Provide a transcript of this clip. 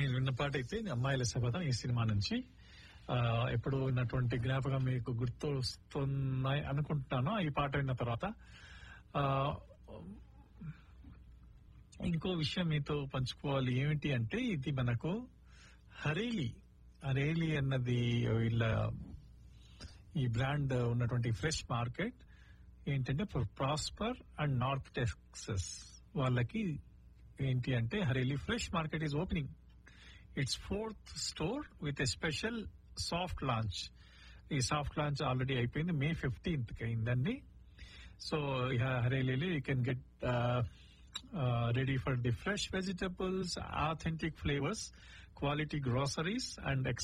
మీరు విన్న పాట అయితే అమ్మాయిల శపథం ఈ సినిమా నుంచి ఆ, ఎప్పుడు ఉన్నటువంటి జ్ఞాపకం మీకు గుర్తొస్తున్నాయి అనుకుంటున్నాను ఈ పాట విన్న తర్వాత ఆ, ఇంకో విషయం మీతో పంచుకోవాలి ఏమిటి అంటే ఇది మనకు హరేలి హరేలి అన్నది వీళ్ళ ఈ బ్రాండ్ ఉన్నటువంటి ఫ్రెష్ మార్కెట్ ఏంటంటే ప్రాస్పర్ అండ్ నార్త్ టెక్సస్ వాళ్ళకి ఏంటి అంటే Hareli fresh market is opening it's fourth store with a special soft launch ఈ సాఫ్ట్ లాంచ్ ఆల్రెడీ అయిపోయింది మే ఫిఫ్టీన్త్ కి అయిందండి సో హరేలీలో you can get ready for the fresh vegetables authentic flavours quality groceries and